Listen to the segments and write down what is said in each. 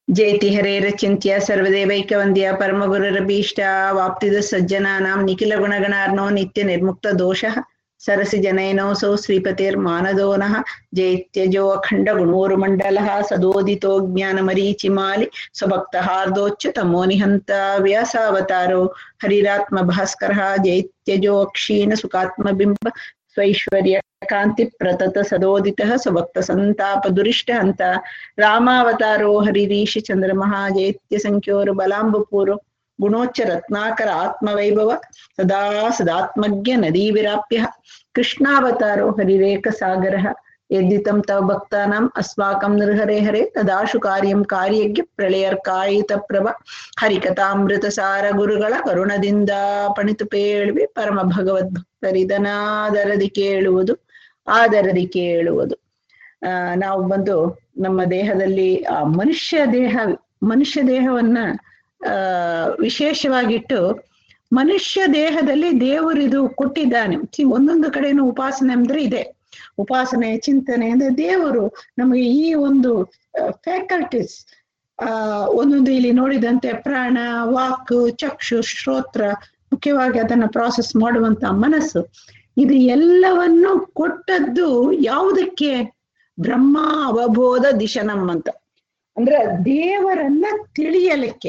ಜಯತಿ ಹರೇರಚಿಂತ್ಯ ಸರ್ವದೇವೈಕವಂದ್ಯ ಪರಮಗುರುರಭೀಷ್ಟ ವಾಪ್ತಿದ ಸಜ್ಜನಾನಾಂ ನಿಖಿಲ ಗುಣಗಣಾರ್ನೋ ನಿತ್ಯ ನಿರ್ಮುಕ್ತ ದೋಷಃ ಸರಸಿ ಜನಯನೋಸೌ ಶ್ರೀಪತಿರ್ಮಾನದೋ ನಃ ಜೈತ್ಯಜೋ ಅಖಂಡ ಗುಣೋರುಮಂಡಲಃ ಸದೋದಿತೋ ಜ್ಞಾನಮರೀಚಿಮಾಲಿ ಸ್ವಭಕ್ತಹಾರ್ದೋಚ್ಯುತಮೋ ನಿಹಂತ ವ್ಯಾಸಾವತಾರೋ ಹರಿರಾತ್ಮ ಭಾಸ್ಕರಃ ಜೈತ್ಯಜೋ ಅಕ್ಷೀಣ ಸುಖಾತ್ಮಬಿಂಬ ಸ್ವೈಶ್ವರ್ಯ ಕಾಂತಿ ಪ್ರತತ ಸದೋದಿತಃ ಸ್ವಭಕ್ತ ಸಂತಾಪ ದುರಿಷ್ಟ ಹಂತ ರಾಮಾವತಾರೋ ಹರಿರೀಶಿ ಚಂದ್ರಮಃ ಜೈತ್ಯ ಸಂಖ್ಯೋರು ಬಲಾಂಬಪೂರು ಗುಣೋಚ್ಚ ರತ್ನಾಕರ ಆತ್ಮವೈಭವ ಸದಾ ಸದಾತ್ಮಜ್ಞ ನದೀ ವಿರಾಪ್ಯ ಕೃಷ್ಣಾವತಾರೋ ಹರಿರೇಕ ಸಾಗರ ಯದ್ದಿತಂ ತವ ಭಕ್ತಾನಾಂ ಅಸ್ಮಾಕಂ ನಿರ್ಹರೆ ಹರೆ ತದಾಶು ಕಾರ್ಯಂ ಕಾರ್ಯಜ್ಞ ಪ್ರಳಯರ್ಕಾಯಿತ ಪ್ರಭ ಹರಿಕಥಾಮೃತ ಸಾರ ಗುರುಗಳ ಕರುಣದಿಂದ ಪಣಿತು ಪೇಳುವೆ ಪರಮ ಭಗವದ್ಭಕ್ತರಿದನಾದರದಿ ಕೇಳುವುದು ಆದರದಿ ಕೇಳುವುದು ಆ ನಾವು ಬಂದು ನಮ್ಮ ದೇಹದಲ್ಲಿ ಆ ಮನುಷ್ಯ ದೇಹ ಮನುಷ್ಯ ದೇಹವನ್ನ ಆ ವಿಶೇಷವಾಗಿಟ್ಟು ಮನುಷ್ಯ ದೇಹದಲ್ಲಿ ದೇವರಿದು ಕೊಟ್ಟಿದ್ದಾನೆ ಒಂದೊಂದು ಕಡೆನೂ ಉಪಾಸನೆ ಅಂದ್ರೆ ಇದೆ ಉಪಾಸನೆ ಚಿಂತನೆ ಅಂದ್ರೆ ದೇವರು ನಮಗೆ ಈ ಒಂದು ಫ್ಯಾಕಲ್ಟೀಸ್ ಆ ಒಂದೊಂದು ಇಲ್ಲಿ ನೋಡಿದಂತೆ ಪ್ರಾಣ ವಾಕ್ ಚಕ್ಷು ಶ್ರೋತ್ರ ಮುಖ್ಯವಾಗಿ ಅದನ್ನ ಪ್ರಾಸೆಸ್ ಮಾಡುವಂತ ಮನಸ್ಸು ಇದು ಎಲ್ಲವನ್ನು ಕೊಟ್ಟದ್ದು ಯಾವುದಕ್ಕೆ ಬ್ರಹ್ಮ ಅವಬೋಧ ದಿಶನಂ ಅಂತ ಅಂದ್ರೆ ದೇವರನ್ನ ತಿಳಿಯಲಿಕ್ಕೆ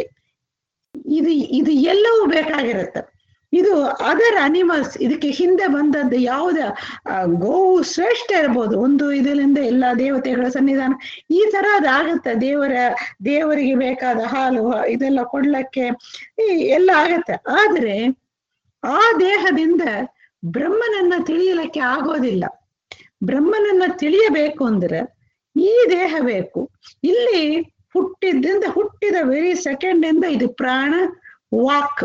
ಇದು ಇದು ಎಲ್ಲವೂ ಬೇಕಾಗಿರುತ್ತೆ ಇದು ಅದರ್ ಅನಿಮಲ್ಸ್ ಇದಕ್ಕೆ ಹಿಂದೆ ಬಂದದ್ದು ಯಾವುದ ಗೋವು ಶ್ರೇಷ್ಠ ಇರ್ಬೋದು ಒಂದು ಇದರಿಂದ ಎಲ್ಲಾ ದೇವತೆಗಳ ಸನ್ನಿಧಾನ ಈ ತರ ಅದಾಗತ್ತೆ ದೇವರ ದೇವರಿಗೆ ಬೇಕಾದ ಹಾಲು ಇದೆಲ್ಲ ಕೊಡ್ಲಕ್ಕೆ ಎಲ್ಲ ಆಗತ್ತೆ ಆದ್ರೆ ಆ ದೇಹದಿಂದ ಬ್ರಹ್ಮನನ್ನ ತಿಳಿಯಲಿಕ್ಕೆ ಆಗೋದಿಲ್ಲ ಬ್ರಹ್ಮನನ್ನ ತಿಳಿಯಬೇಕು ಅಂದ್ರೆ ಈ ದೇಹ ಬೇಕು ಇಲ್ಲಿ ಹುಟ್ಟಿದ್ದಿಂದ ಹುಟ್ಟಿದ ವೆರಿ ಸೆಕೆಂಡ್ ಇಂದ ಇದು ಪ್ರಾಣ ವಾಕ್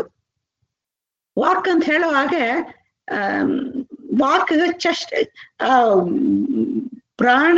ವಾಕ್ ಅಂತ ಹೇಳುವಾಗ ವಾಕ್ ಚಸ್ಟ್ ಪ್ರಾಣ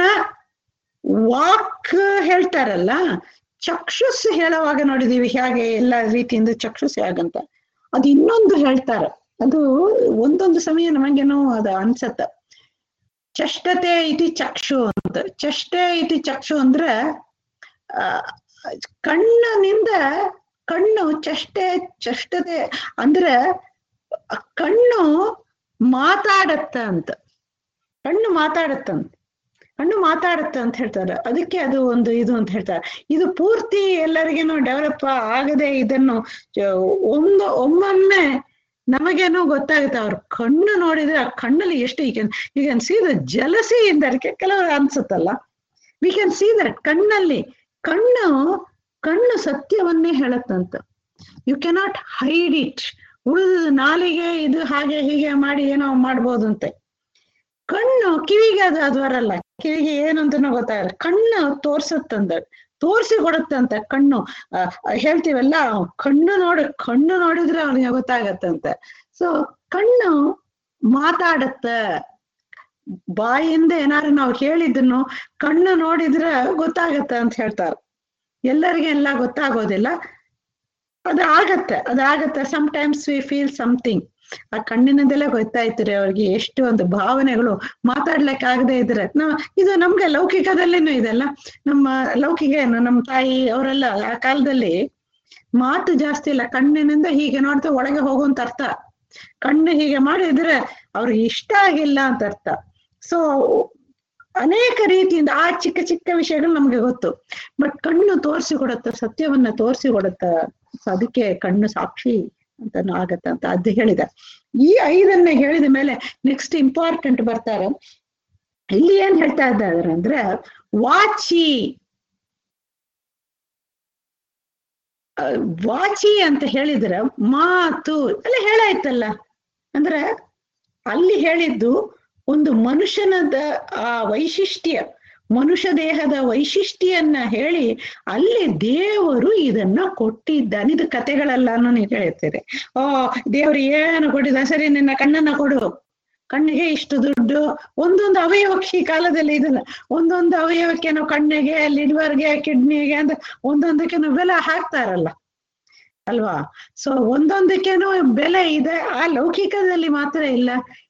ವಾಕ್ ಹೇಳ್ತಾರಲ್ಲ ಚಕ್ಷುಸ್ ಹೇಳುವಾಗ ನೋಡಿದೀವಿ ಹೇಗೆ ಎಲ್ಲ ರೀತಿಯಿಂದ ಚಕ್ಷುಸ್ ಹೇಗಂತ ಅದು ಇನ್ನೊಂದು ಹೇಳ್ತಾರೆ ಅದು ಒಂದೊಂದು ಸಮಯ ನಮಗೇನೋ ಅದು ಅನ್ಸತ್ತ ಚಷ್ಟತೆ ಇತಿ ಚಕ್ಷು ಅಂತ ಚಷ್ಟೆ ಇತಿ ಚಕ್ಷು ಅಂದ್ರೆ ಆ ಕಣ್ಣಿನಿಂದ ಕಣ್ಣು ಚಷ್ಟೆ ಚಷ್ಟತೆ ಅಂದ್ರೆ ಕಣ್ಣು ಮಾತಾಡತ್ತ ಅಂತ ಕಣ್ಣು ಮಾತಾಡತ್ತಂತ ಕಣ್ಣು ಮಾತಾಡತ್ತ ಅಂತ ಹೇಳ್ತಾರೆ ಅದಕ್ಕೆ ಅದು ಒಂದು ಇದು ಅಂತ ಹೇಳ್ತಾರೆ ಇದು ಪೂರ್ತಿ ಎಲ್ಲರಿಗೇನು ಡೆವಲಪ್ ಆಗದೆ ಇದನ್ನು ಒಂದು ಒಮ್ಮೊಮ್ಮೆ ನಮಗೇನೋ ಗೊತ್ತಾಗುತ್ತೆ ಅವ್ರ ಕಣ್ಣು ನೋಡಿದ್ರೆ ಆ ಕಣ್ಣಲ್ಲಿ ಎಷ್ಟು ಈ can you can see the jealousy ಇಂದಕ್ಕೆ ಕೆಲವರು ಅನ್ಸುತ್ತಲ್ಲ ವಿ ಕ್ಯಾನ್ ಸಿ ದಟ್ ಕಣ್ಣಲ್ಲಿ ಕಣ್ಣು ಕಣ್ಣು ಸತ್ಯವನ್ನೇ ಹೇಳತ್ತಂತ ಯು ಕೆನಾಟ್ ಹೈಡ್ ಇಟ್ ಉಳಿದ ನಾಲಿಗೆ ಇದು ಹಾಗೆ ಹೀಗೆ ಮಾಡಿ ಏನೋ ಮಾಡ್ಬೋದು ಅಂತೆ ಕಣ್ಣು ಕಿವಿಗೆ ಅದು ಅದು ಬರಲ್ಲ ಕಿವಿಗೆ ಏನು ಅಂತನೂ ಗೊತ್ತಾಗಲ್ಲ ಕಣ್ಣು ತೋರ್ಸತ್ತಂದ ತೋರಿಸಿ ಕೊಡುತ್ತಂತ ಕಣ್ಣು ಹೇಳ್ತೀವಲ್ಲ ಕಣ್ಣು ನೋಡ ಕಣ್ಣು ನೋಡಿದ್ರೆ ಅವನಿಗೆ ಗೊತ್ತಾಗತ್ತಂತೆ ಸೊ ಕಣ್ಣು ಮಾತಾಡತ್ತ ಬಾಯಿಂದ ಏನಾರು ನಾವು ಹೇಳಿದ್ದನ್ನು ಕಣ್ಣು ನೋಡಿದ್ರೆ ಗೊತ್ತಾಗತ್ತ ಅಂತ ಹೇಳ್ತಾರೆ ಎಲ್ಲರಿಗೆ ಎಲ್ಲ ಗೊತ್ತಾಗೋದಿಲ್ಲ ಅದು ಆಗತ್ತೆ ಅದಾಗತ್ತೆ ಟೈಮ್ಸ್ ವಿ ಫೀಲ್ ಸಮಥಿಂಗ್ ಆ ಕಣ್ಣಿನಿಂದಲೇ ಗೊತ್ತಾಯ್ತು ರೀ ಅವ್ರಿಗೆ ಎಷ್ಟು ಒಂದು ಭಾವನೆಗಳು ಮಾತಾಡ್ಲಿಕ್ಕೆ ಆಗದೆ ಇದ್ರೆ ನಾ ಇದು ನಮ್ಗೆ ಲೌಕಿಕದಲ್ಲಿನೂ ಇದೆಲ್ಲ ನಮ್ಮ ಲೌಕಿಕ ಏನು ನಮ್ಮ ತಾಯಿ ಅವರೆಲ್ಲ ಆ ಕಾಲದಲ್ಲಿ ಮಾತು ಜಾಸ್ತಿ ಇಲ್ಲ ಕಣ್ಣಿನಿಂದ ಹೀಗೆ ನೋಡ್ತಾ ಒಳಗೆ ಹೋಗುವಂತ ಅರ್ಥ ಕಣ್ಣು ಹೀಗೆ ಮಾಡಿದ್ರೆ ಅವ್ರಿಗೆ ಇಷ್ಟ ಆಗಿಲ್ಲ ಅಂತ ಅರ್ಥ ಸೊ ಅನೇಕ ರೀತಿಯಿಂದ ಆ ಚಿಕ್ಕ ಚಿಕ್ಕ ವಿಷಯಗಳು ನಮ್ಗೆ ಗೊತ್ತು ಬಟ್ ಕಣ್ಣು ತೋರಿಸಿ ಕೊಡುತ್ತ ಸತ್ಯವನ್ನ ತೋರಿಸಿ ಕೊಡುತ್ತ ಅದಕ್ಕೆ ಕಣ್ಣು ಸಾಕ್ಷಿ ಅಂತ ಆಗತ್ತ ಅಂತ ಅದು ಹೇಳಿದ ಈ ಐದನ್ನ ಹೇಳಿದ ಮೇಲೆ ನೆಕ್ಸ್ಟ್ ಇಂಪಾರ್ಟೆಂಟ್ ಬರ್ತಾರೆ ಇಲ್ಲಿ ಏನ್ ಹೇಳ್ತಾ ಇದ್ದಾರೆ ಅಂದ್ರೆ ವಾಚಿ ವಾಚಿ ಅಂತ ಹೇಳಿದ್ರೆ ಮಾತು ಎಲ್ಲ ಹೇಳಾಯ್ತಲ್ಲ ಅಂದ್ರೆ ಅಲ್ಲಿ ಹೇಳಿದ್ದು ಒಂದು ಮನುಷ್ಯನದ ಆ ವೈಶಿಷ್ಟ್ಯ ಮನುಷ್ಯ ದೇಹದ ವೈಶಿಷ್ಟ್ಯನ್ನ ಹೇಳಿ ಅಲ್ಲಿ ದೇವರು ಇದನ್ನ ಕೊಟ್ಟಿದ್ದಾನೆ ಇದು ಕತೆಗಳೆಲ್ಲಾನು ನೀವು ಹೇಳ್ತೀರಿ ಓ ದೇವರು ಏನು ಕೊಟ್ಟಿದ್ದ ಸರಿ ನಿನ್ನ ಕಣ್ಣನ್ನ ಕೊಡು ಕಣ್ಣಿಗೆ ಇಷ್ಟು ದುಡ್ಡು ಒಂದೊಂದು ಅವಯವಕ್ಕೆ ಈ ಕಾಲದಲ್ಲಿ ಇದಲ್ಲ ಒಂದೊಂದು ಅವಯವಕ್ಕೆ ನಾವು ಕಣ್ಣಿಗೆ ಲಿಡ್ವರ್ಗೆ ಕಿಡ್ನಿಗೆ ಅಂತ ಒಂದೊಂದಕ್ಕೆ ಬೆಲೆ ಹಾಕ್ತಾರಲ್ಲ ಅಲ್ವಾ ಸೊ ಒಂದೊಂದಕ್ಕೇನು ಬೆಲೆ ಇದೆ ಆ ಲೌಕಿಕದಲ್ಲಿ ಮಾತ್ರ ಇಲ್ಲ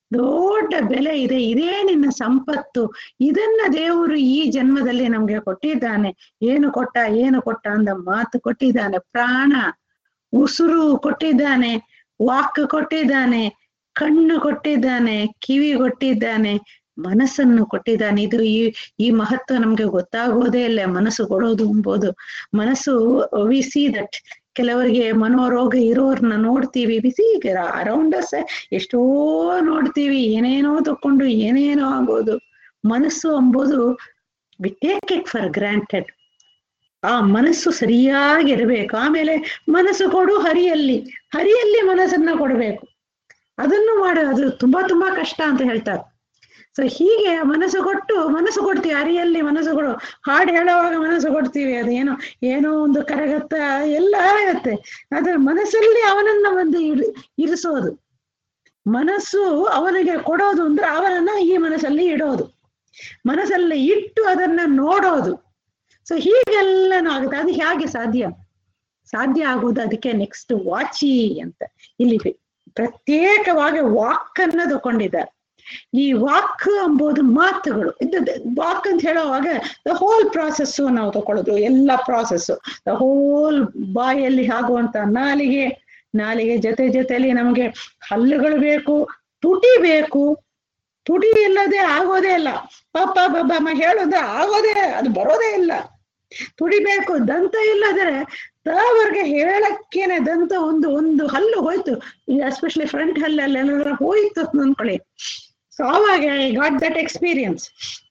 ದೊಡ್ಡ ಬೆಲೆ ಇದೆ ಇದೇ ನಿನ್ನ ಸಂಪತ್ತು ಇದನ್ನ ದೇವರು ಈ ಜನ್ಮದಲ್ಲಿ ನಮ್ಗೆ ಕೊಟ್ಟಿದ್ದಾನೆ ಏನು ಕೊಟ್ಟ ಏನು ಕೊಟ್ಟ ಅಂದ ಮಾತು ಕೊಟ್ಟಿದ್ದಾನೆ ಪ್ರಾಣ ಉಸಿರು ಕೊಟ್ಟಿದ್ದಾನೆ ವಾಕ್ ಕೊಟ್ಟಿದ್ದಾನೆ ಕಣ್ಣು ಕೊಟ್ಟಿದ್ದಾನೆ ಕಿವಿ ಕೊಟ್ಟಿದ್ದಾನೆ ಮನಸ್ಸನ್ನು ಕೊಟ್ಟಿದ್ದಾನೆ ಇದು ಈ ಈ ಮಹತ್ವ ನಮ್ಗೆ ಗೊತ್ತಾಗೋದೇ ಇಲ್ಲ ಮನಸ್ಸು ಕೊಡೋದು ಎಂಬುದು ಮನಸ್ಸು ವಿ ಸಿ ದಟ್ ಕೆಲವರಿಗೆ ಮನೋರೋಗ ಇರೋರ್ನ ನೋಡ್ತೀವಿ ಬಿಸಿ ಅರೌಂಡ್ ಅಸ್ ಎಷ್ಟೋ ನೋಡ್ತೀವಿ ಏನೇನೋ ತಕೊಂಡು ಏನೇನೋ ಆಗೋದು ಮನಸ್ಸು ಎಂಬುದು we take it for granted ಆ ಮನಸ್ಸು ಸರಿಯಾಗಿರ್ಬೇಕು ಆಮೇಲೆ ಮನಸ್ಸು ಕೊಡು ಹರಿಯಲ್ಲಿ ಹರಿಯಲ್ಲಿ ಮನಸ್ಸನ್ನ ಕೊಡ್ಬೇಕು ಅದನ್ನು ಮಾಡ ಅದು ತುಂಬಾ ತುಂಬಾ ಕಷ್ಟ ಅಂತ ಹೇಳ್ತಾರೆ ಸೊ ಹೀಗೆ ಮನಸ್ಸು ಕೊಟ್ಟು ಮನಸ್ಸು ಕೊಡ್ತೀವಿ ಹರಿಯಲ್ಲಿ ಮನಸ್ಸು ಕೊಡು ಹಾಡು ಹೇಳುವಾಗ ಮನಸ್ಸು ಕೊಡ್ತೀವಿ ಅದೇನೋ ಏನೋ ಒಂದು ಕರಗತ್ತ ಎಲ್ಲ ಆಗತ್ತೆ ಆದ್ರೆ ಮನಸ್ಸಲ್ಲಿ ಅವನನ್ನ ಒಂದು ಇರ್ ಇರಿಸೋದು ಮನಸ್ಸು ಅವನಿಗೆ ಕೊಡೋದು ಅಂದ್ರೆ ಅವನನ್ನ ಈ ಮನಸ್ಸಲ್ಲಿ ಇಡೋದು ಮನಸ್ಸಲ್ಲಿ ಇಟ್ಟು ಅದನ್ನ ನೋಡೋದು ಸೊ ಹೀಗೆಲ್ಲನೂ ಆಗುತ್ತೆ ಅದು ಹೇಗೆ ಸಾಧ್ಯ ಸಾಧ್ಯ ಆಗುವುದು ಅದಕ್ಕೆ ನೆಕ್ಸ್ಟ್ ವಾಚಿ ಅಂತ ಇಲ್ಲಿ ಪ್ರತ್ಯೇಕವಾಗಿ ವಾಕ್ ಅನ್ನ ತಗೊಂಡಿದ್ದಾರೆ ಈ ವಾಕ್ ಎಂಬುದು ಮಾತುಗಳು ಇದು ವಾಕ್ ಅಂತ ಹೇಳುವಾಗ ದ ಹೋಲ್ ಪ್ರಾಸೆಸ್ ನಾವು ತಗೊಳ್ಳೋದು ಎಲ್ಲ ಪ್ರಾಸೆಸ್ ದ ಹೋಲ್ ಬಾಯಲ್ಲಿ ಆಗುವಂತ ನಾಲಿಗೆ ನಾಲಿಗೆ ಜೊತೆ ಜೊತೆಲಿ ನಮಗೆ ಹಲ್ಲುಗಳು ಬೇಕು ತುಟಿ ಬೇಕು ತುಟಿ ಇಲ್ಲದೆ ಆಗೋದೇ ಇಲ್ಲ ಪಾಪ ಬಾಬಾ ಹೇಳೋದು ಆಗೋದೇ ಅದು ಬರೋದೇ ಇಲ್ಲ ತುಡಿಬೇಕು ದಂತ ಇಲ್ಲದ್ರೆ ತಾವರ್ಗೆ ಹೇಳಕ್ಕೇನೆ ದಂತ ಒಂದು ಒಂದು ಹಲ್ಲು ಹೋಯ್ತು ಎಸ್ಪೆಷಲಿ ಫ್ರಂಟ್ ಹಲ್ಲಲ್ಲಿ ಏನಾದ್ರು ಹೋಯ್ತು ಅಂದ್ಕೊಳ್ಳಿ ಸೊ ಅವಾಗ I got that experience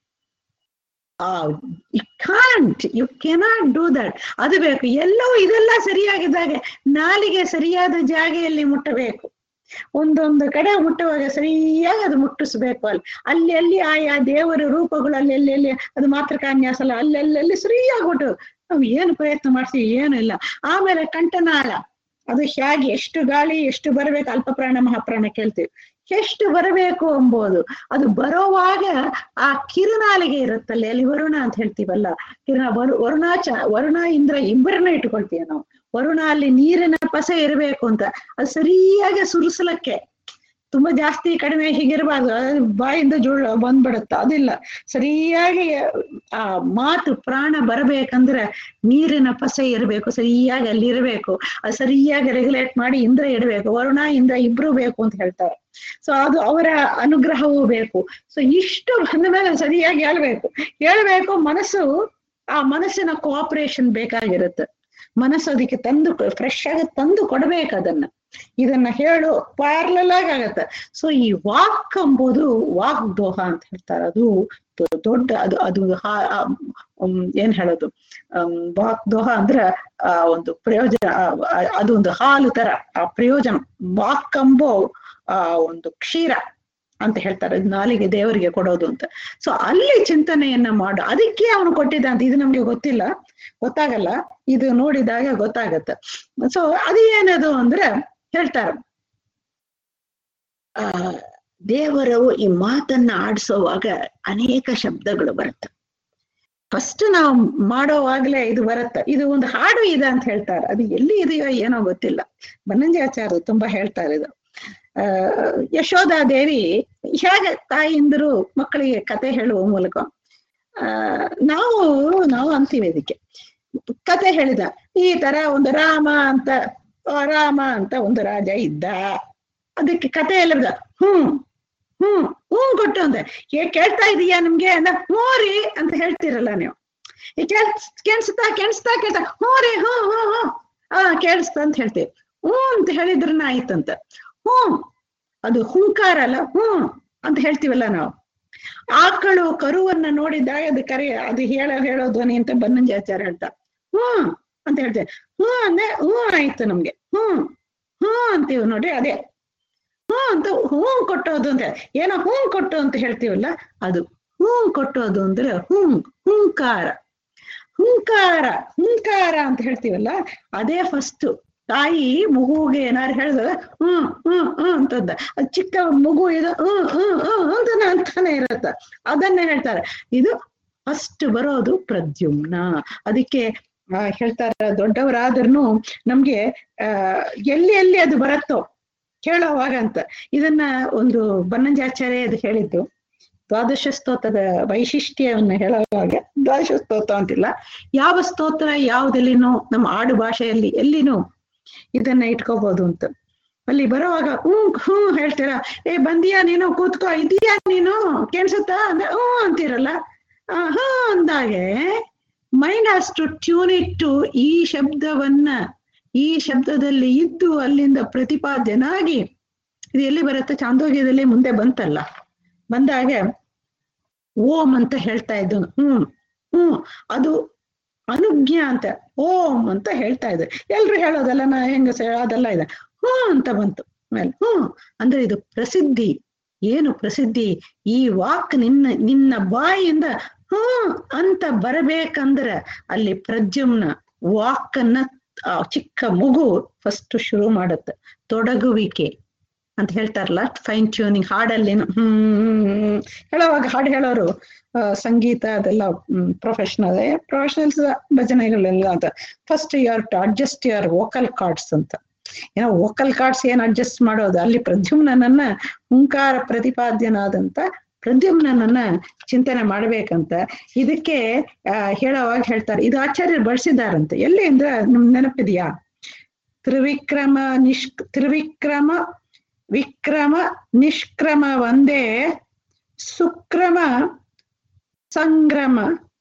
you can't you cannot do that ಅದು ಬೇಕು ಎಲ್ಲವೂ ಇದೆಲ್ಲ ಸರಿಯಾಗಿದ್ದಾಗ ನಾಲಿಗೆ ಸರಿಯಾದ ಜಾಗೆಯಲ್ಲಿ ಮುಟ್ಟಬೇಕು ಒಂದೊಂದು ಕಡೆ ಮುಟ್ಟುವಾಗ ಸರಿಯಾಗಿ ಅದು ಮುಟ್ಟಿಸ್ಬೇಕು ಅಲ್ಲಿ ಅಲ್ಲಿ ಅಲ್ಲಿ ಆಯಾ ದೇವರ ರೂಪಗಳು ಅಲ್ಲಿ ಅಲ್ಲಿ ಅಲ್ಲಿ ಅದು ಮಾತ್ರ ಕಾನ್ಯಾಸ ಅಲ್ಲ ಅಲ್ಲೆಲ್ಲಿ ಸರಿಯಾಗಿ ಮುಟ್ಟು ನಾವು ಏನು ಪ್ರಯತ್ನ ಮಾಡ್ತೀವಿ ಏನು ಇಲ್ಲ ಆಮೇಲೆ ಕಂಠನಾಳ ಅದು ಹೇಗೆ ಎಷ್ಟು ಗಾಳಿ ಎಷ್ಟು ಬರಬೇಕು ಅಲ್ಪ ಪ್ರಾಣ ಮಹಾಪ್ರಾಣ ಕೇಳ್ತೀವಿ ಎಷ್ಟು ಬರಬೇಕು ಎಂಬುದು ಅದು ಬರೋವಾಗ ಆ ಕಿರುನಾಲಿಗೆ ಇರುತ್ತಲ್ಲಿ ಅಲ್ಲಿ ವರುಣ ಅಂತ ಹೇಳ್ತೀವಲ್ಲ ಕಿರಣ ವರು ವರುಣಾಚ ವರುಣ ಇಂದ್ರ ಇಬ್ಬರನ್ನ ಇಟ್ಕೊಳ್ತೀವಿ ನಾವು ವರುಣ ಅಲ್ಲಿ ನೀರಿನ ಪಸೆ ಇರಬೇಕು ಅಂತ ಅದು ಸರಿಯಾಗಿ ಸುರಿಸಲಕ್ಕೆ ತುಂಬಾ ಜಾಸ್ತಿ ಕಡಿಮೆ ಹೀಗಿರಬಾರ್ದು ಅದು ಬಾಯಿಂದ ಜೋಳ ಬಂದ್ಬಿಡುತ್ತೆ ಅದಿಲ್ಲ ಸರಿಯಾಗಿ ಆ ಮಾತು ಪ್ರಾಣ ಬರಬೇಕಂದ್ರೆ ನೀರಿನ ಪಸೆ ಇರಬೇಕು ಸರಿಯಾಗಿ ಅಲ್ಲಿ ಇರಬೇಕು ಅದು ಸರಿಯಾಗಿ ರೆಗ್ಯುಲೇಟ್ ಮಾಡಿ ಇಂದ್ರ ಇಡಬೇಕು ವರುಣ ಇಂದ್ರ ಇಬ್ರು ಬೇಕು ಅಂತ ಹೇಳ್ತಾರೆ ಸೊ ಅದು ಅವರ ಅನುಗ್ರಹವೂ ಬೇಕು ಸೊ ಇಷ್ಟು ಬಂದ ಮೇಲೆ ಸರಿಯಾಗಿ ಹೇಳ್ಬೇಕು ಹೇಳ್ಬೇಕು ಮನಸ್ಸು ಆ ಮನಸ್ಸಿನ ಕೋಆಪರೇಷನ್ ಬೇಕಾಗಿರುತ್ತೆ ಮನಸ್ಸು ಅದಕ್ಕೆ ತಂದು ಫ್ರೆಶ್ ಆಗಿ ತಂದು ಕೊಡ್ಬೇಕು ಅದನ್ನ ಇದನ್ನ ಹೇಳು ಪ್ಯಾರ್ಲಲ್ ಆಗಿ ಆಗತ್ತೆ ಸೊ ಈ ವಾಕ್ ಎಂಬುದು ವಾಕ್ ದೋಹ ಅಂತ ಹೇಳ್ತಾರೆ ಅದು ದೊಡ್ಡ ಅದು ಅದು ಏನ್ ಹೇಳೋದು ವಾಕ್ ದೋಹ ಅಂದ್ರ ಆ ಒಂದು ಪ್ರಯೋಜನ ಅದೊಂದು ಹಾಲು ತರ ಆ ಪ್ರಯೋಜನ ವಾಕ್ ಎಂಬೋ ಆ ಒಂದು ಕ್ಷೀರ ಅಂತ ಹೇಳ್ತಾರೆ ನಾಲಿಗೆ ದೇವರಿಗೆ ಕೊಡೋದು ಅಂತ ಸೊ ಅಲ್ಲಿ ಚಿಂತನೆಯನ್ನ ಮಾಡು ಅದಕ್ಕೆ ಅವನು ಕೊಟ್ಟಿದ್ದ ಅಂತ ಇದು ನಮ್ಗೆ ಗೊತ್ತಿಲ್ಲ ಗೊತ್ತಾಗಲ್ಲ ಇದು ನೋಡಿದಾಗ ಗೊತ್ತಾಗತ್ತೆ ಸೊ ಅದು ಏನದು ಅಂದ್ರೆ ಹೇಳ್ತಾರೆ ಆ ದೇವರು ಈ ಮಾತನ್ನ ಆಡಿಸೋವಾಗ ಅನೇಕ ಶಬ್ದಗಳು ಬರುತ್ತೆ ಫಸ್ಟ್ ನಾವು ಮಾಡೋವಾಗ್ಲೇ ಇದು ಬರುತ್ತೆ ಇದು ಒಂದು ಹಾಡು ಇದೆ ಅಂತ ಹೇಳ್ತಾರೆ ಅದು ಎಲ್ಲಿ ಇದೆಯೋ ಏನೋ ಗೊತ್ತಿಲ್ಲ ಬನ್ನಂಜಾಚಾರ್ಯ ತುಂಬಾ ಹೇಳ್ತಾರೆ ಇದು ಆ ಯಶೋಧಾದೇವಿ ಹೇಗೆ ತಾಯಿಂದರು ಮಕ್ಕಳಿಗೆ ಕತೆ ಹೇಳುವ ಮೂಲಕ ಆ ನಾವು ನಾವು ಅಂತೀವಿ ಇದಕ್ಕೆ ಕತೆ ಹೇಳಿದ ಈ ತರ ಒಂದು ರಾಮ ಅಂತ ರಾಮ ಅಂತ ಒಂದು ರಾಜ ಇದ್ದ ಅದಕ್ಕೆ ಕತೆ ಎಲ್ಲ ಬಿಡ ಹ್ಮ್ ಹ್ಮ್ ಹ್ಮ್ ಕೊಟ್ಟು ಅಂತ ಏ ಕೇಳ್ತಾ ಇದೀಯಾ ನಿಮ್ಗೆ ಅಂದ ಹ್ಞೂರಿ ಅಂತ ಹೇಳ್ತೀರಲ್ಲ ನೀವು ಈ ಕೇಳ್ ಕೆಣ್ಸ್ತಾ ಕೆಣ್ಸ್ತಾ ಕೇಳ್ತಾ ಹ್ಞೂ ರೀ ಹ್ಞೂ ಹ್ಞೂ ಹ್ಞೂ ಆ ಕೇಳಿಸ್ತಾ ಅಂತ ಹೇಳ್ತೀವಿ ಹ್ಞೂ ಅಂತ ಹೇಳಿದ್ರನ್ನ ಆಯ್ತಂತ ಹ್ಞೂ ಅದು ಹುಂಕಾರ ಅಲ್ಲ ಹ್ಞೂ ಅಂತ ಹೇಳ್ತೀವಲ್ಲ ನಾವು ಆಕಳು ಕರುವನ್ನ ನೋಡಿದಾಗ ಅದು ಕರೆ ಅದು ಹೇಳ ಹೇಳೋ ಧ್ವನಿ ಅಂತ ಬನ್ನಂಜಾಚಾರ್ಯ ಹೇಳ್ತಾ ಹ್ಮ್ ಅಂತ ಹೇಳ್ತೇವೆ ಹ್ಞೂ ಅಂದ್ರೆ ಹ್ಞೂ ಆಯ್ತು ನಮ್ಗೆ ಹ್ಮ್ ಹ್ಞೂ ಅಂತೀವಿ ನೋಡಿ ಅದೇ ಹ್ಞೂ ಅಂತ ಹ್ಞೂ ಕೊಟ್ಟೋದು ಅಂತ ಏನೋ ಹ್ಞೂ ಕೊಟ್ಟು ಅಂತ ಹೇಳ್ತೀವಲ್ಲ ಅದು ಹ್ಞೂ ಕೊಟ್ಟೋದು ಅಂದ್ರೆ ಹ್ಮ್ ಹುಂಕಾರ ಹುಂಕಾರ ಹುಂಕಾರ ಅಂತ ಹೇಳ್ತೀವಲ್ಲ ಅದೇ ಫಸ್ಟ್ ತಾಯಿ ಮಗುಗೆ ಏನಾರು ಹೇಳಿದ್ರೆ ಹ್ಮ್ ಹ್ಮ್ ಹ್ಮ್ ಅಂತಂದ ಅದು ಚಿಕ್ಕ ಮಗು ಇದು ಹ್ಮ್ ಹ್ಮ್ ಹ್ಮ್ ಅಂತಾನೆ ಅಂತಾನೆ ಇರತ್ತ ಅದನ್ನೇ ಹೇಳ್ತಾರೆ ಇದು ಫಸ್ಟ್ ಬರೋದು ಪ್ರದ್ಯುಮ್ನ ಅದಕ್ಕೆ ಹೇಳ್ತಾರ ದೊಡ್ಡವರಾದ್ರೂ ನಮ್ಗೆ ಆ ಎಲ್ಲಿ ಎಲ್ಲಿ ಅದು ಬರುತ್ತೋ ಕೇಳೋವಾಗ ಅಂತ ಇದನ್ನ ಒಂದು ಬನ್ನಂಜಾಚಾರ್ಯ ಇದು ಹೇಳಿದ್ದು ದ್ವಾದಶ ಸ್ತೋತ್ರದ ವೈಶಿಷ್ಟ್ಯವನ್ನ ಹೇಳುವಾಗ ದ್ವಾದಶ ಸ್ತೋತ್ರ ಅಂತಿಲ್ಲ ಯಾವ ಸ್ತೋತ್ರ ಯಾವುದೆಲ್ಲಿನೂ ನಮ್ಮ ಆಡು ಭಾಷೆಯಲ್ಲಿ ಎಲ್ಲಿನೂ ಇದನ್ನ ಇಟ್ಕೋಬಹುದು ಅಂತ ಅಲ್ಲಿ ಬರುವಾಗ ಹ್ಞೂ ಹ್ಞೂ ಹೇಳ್ತೀರಾ ಏ ಬಂದಿಯಾ ನೀನು ಕೂತ್ಕೋ ಇದೀಯಾ ನೀನು ಕೇಳಿಸುತ್ತಾ ಅಂದ್ರೆ ಹ್ಞೂ ಅಂತೀರಲ್ಲ ಆ, ಹಾ ಅಂದಾಗೆ mind has to tune it to ಈ ಶಬ್ದವನ್ನ ಈ ಶಬ್ದದಲ್ಲಿ ಇದ್ದು ಅಲ್ಲಿಂದ ಪ್ರತಿಪಾದ್ಯನಾಗಿ ಇದು ಎಲ್ಲಿ ಬರುತ್ತೆ ಚಾಂದೋಗ್ಯದಲ್ಲಿ ಮುಂದೆ ಬಂತಲ್ಲ ಬಂದಾಗೆ ಓಂ ಅಂತ ಹೇಳ್ತಾ ಇದ್ದನು ಹ್ಮ್ ಹ್ಮ್ ಅದು ಅನುಜ್ಞ ಅಂತ ಓಂ ಅಂತ ಹೇಳ್ತಾ ಇದ್ರು ಎಲ್ರು ಹೇಳೋದಲ್ಲ ನಾ ಹೆಂಗ ಅದೆಲ್ಲ ಇದೆ ಹ್ಮ್ ಅಂತ ಬಂತು ಆಮೇಲೆ ಹ್ಮ್ ಅಂದ್ರೆ ಇದು ಪ್ರಸಿದ್ಧಿ ಏನು ಪ್ರಸಿದ್ಧಿ ಈ ವಾಕ್ ನಿನ್ನ ನಿನ್ನ ಬಾಯಿಯಿಂದ ಹ್ಮ್ ಅಂತ ಬರಬೇಕಂದ್ರೆ ಅಲ್ಲಿ ಪ್ರದ್ಯುಮ್ನ ವಾಕನ್ನ ಆ ಚಿಕ್ಕ ಮಗು ಫಸ್ಟ್ ಶುರು ಮಾಡುತ್ತೆ ತೊಡಗುವಿಕೆ ಅಂತ ಹೇಳ್ತಾರಲ್ಲ ಫೈನ್ ಟ್ಯೂನಿಂಗ್ ಹಾಡಲ್ಲಿ ಹ್ಮ್ ಹೇಳೋವಾಗ ಹಾಡು ಹೇಳೋರು ಆ, ಸಂಗೀತ ಅದೆಲ್ಲ ಪ್ರೊಫೆಷನಲ್ ಪ್ರೊಫೆಷನಲ್ಸ್ ಭಜನೆಗಳೆಲ್ಲ ಅಂತ first you are to adjust your vocal cords ಅಂತ ಏನೋ ವೋಕಲ್ ಕಾರ್ಡ್ಸ್ ಏನ್ ಅಡ್ಜಸ್ಟ್ ಮಾಡೋದು ಅಲ್ಲಿ ಪ್ರದ್ಯುಮ್ನನ್ನ ಹುಂಕಾರ ಪ್ರತಿಪಾದ್ಯನಾದಂತ ಪ್ರದ್ಯುಮ್ನನ್ನ ಚಿಂತನೆ ಮಾಡ್ಬೇಕಂತ ಇದಕ್ಕೆ ಆ, ಹೇಳೋವಾಗ ಹೇಳ್ತಾರೆ ಇದು ಆಚಾರ್ಯರು ಬಳಸಿದಾರಂತೆ ಎಲ್ಲಿ ಅಂದ್ರೆ ನಿಮ್ ನೆನಪಿದೆಯಾ ತ್ರಿವಿಕ್ರಮ ನಿಷ್ ತ್ರಿವಿಕ್ರಮ ವಿಕ್ರಮ ನಿಷ್ಕ್ರಮ ಒಂದೇ ಸುಕ್ರಮ ಸಂಗ್ರಮ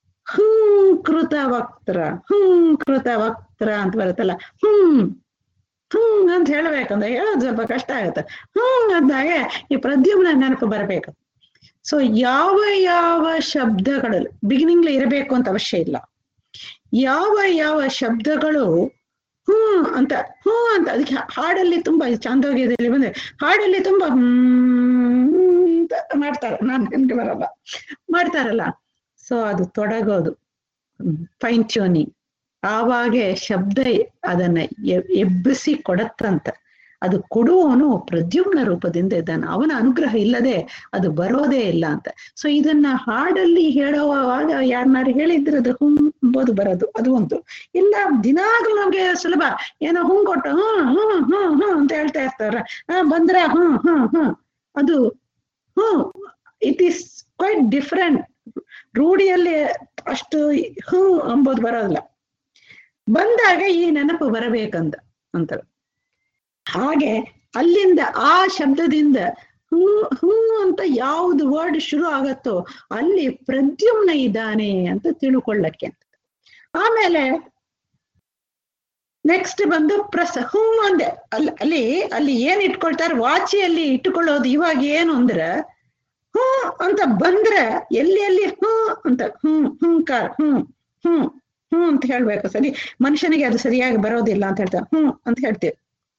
ಹೂಂಕೃತ ವಕ್ತ್ರ ಹೂಂಕೃತ ವಕ್ತ್ರ ಅಂತ ಬರುತ್ತಲ್ಲ ಹ್ಮ್ ಹ್ಮ್ ಅಂತ ಹೇಳ್ಬೇಕಂದ್ರೆ ಹೇಳೋದು ಸ್ವಲ್ಪ ಕಷ್ಟ ಆಗುತ್ತೆ ಹ್ಮ್ ಅಂದಾಗೆ ಈ ಪ್ರದ್ಯುಮ್ನ ನೆನಪು ಬರ್ಬೇಕು ಸೊ ಯಾವ ಯಾವ ಶಬ್ದಗಳಲ್ಲಿ ಬಿಗಿನಿಂಗ್ ಇರಬೇಕು ಅಂತ ಅವಶ್ಯ ಇಲ್ಲ ಯಾವ ಯಾವ ಶಬ್ದಗಳು ಹ್ಮ್ ಅಂತ ಹ್ಮ್ ಅಂತ ಅದಕ್ಕೆ ಹಾಡಲ್ಲಿ ತುಂಬಾ ಚಾಂದೋಗ್ಯದಲ್ಲಿ ಬಂದ್ರೆ ಹಾಡಲ್ಲಿ ತುಂಬಾ ಹ್ಮ್ ಅಂತ ಮಾಡ್ತಾರೆ ನಾನ್ ನನ್ಗೆ ಬರಲ್ಲ ಮಾಡ್ತಾರಲ್ಲ ಸೊ ಅದು ತೊಡಗೋದು ಫೈನ್ ಟ್ಯೂನಿಂಗ್ ಆವಾಗೆ ಶಬ್ದ ಅದನ್ನ ಎ- ಎಬ್ಬಿಸಿ ಕೊಡತ್ತಂತ ಅದು ಕೊಡುವವನು ಪ್ರದ್ಯುಮ್ನ ರೂಪದಿಂದ ಇದ್ದಾನೆ ಅವನ ಅನುಗ್ರಹ ಇಲ್ಲದೆ ಅದು ಬರೋದೇ ಇಲ್ಲ ಅಂತ ಸೊ ಇದನ್ನ ಹಾಡಲ್ಲಿ ಹೇಳುವಾಗ ಯಾರನ್ನಾರು ಹೇಳಿದ್ರೆ ಅದು ಹುಂ ಎಂಬುದು ಬರೋದು ಅದು ಒಂದು ಇಲ್ಲ ದಿನಾಗ್ಲೂ ನಮ್ಗೆ ಸುಲಭ ಏನೋ ಹುಂ ಕೊಟ್ಟು ಹ್ಮ್ ಹ್ಮ್ ಹ್ಮ್ ಹ್ಮ್ ಅಂತ ಹೇಳ್ತಾ ಇರ್ತಾರ ಆ ಬಂದ್ರ ಹ್ಮ್ ಹ್ಮ್ ಹ್ಮ್ ಅದು hmm it is quite different ರೂಢಿಯಲ್ಲಿ ಅಷ್ಟು ಹ್ಮ್ ಅಂಬೋದು ಬರೋದಿಲ್ಲ ಬಂದಾಗ ಈ ನೆನಪು ಬರಬೇಕಂತ ಅಂತಾರೆ ಹಾಗೆ ಅಲ್ಲಿಂದ ಆ ಶಬ್ದದಿಂದ ಹ್ಮ್ ಹ್ಮ್ ಅಂತ ಯಾವ್ದು ವರ್ಡ್ ಶುರು ಆಗತ್ತೋ ಅಲ್ಲಿ ಪ್ರದ್ಯುಮ್ನ ಇದ್ದಾನೆ ಅಂತ ತಿಳ್ಕೊಳ್ಳಕ್ಕೆ ಅಂತ ಆಮೇಲೆ ನೆಕ್ಸ್ಟ್ ಬಂದು ಪ್ರಸ ಹ್ಞೂ ಅಂದೆ ಅಲ್ಲಿ ಅಲ್ಲಿ ಅಲ್ಲಿ ಏನ್ ಇಟ್ಕೊಳ್ತಾರೆ ವಾಚಿಯಲ್ಲಿ ಇಟ್ಟುಕೊಳ್ಳೋದು ಇವಾಗ ಏನು ಅಂದ್ರೆ ಹ್ಞೂ ಅಂತ ಬಂದ್ರೆ ಎಲ್ಲಿ ಎಲ್ಲಿ ಹ್ಞೂ ಅಂತ ಹ್ಮ್ ಹ್ಞೂಂಕಾರ ಹ್ಮ್ ಹ್ಮ್ ಹ್ಮ್ ಅಂತ ಹೇಳ್ಬೇಕು ಸರಿ ಮನುಷ್ಯನಿಗೆ ಅದು ಸರಿಯಾಗಿ ಬರೋದಿಲ್ಲ ಅಂತ ಹೇಳ್ತಾರೆ ಹ್ಮ್ ಅಂತ ಹೇಳ್ತೀವಿ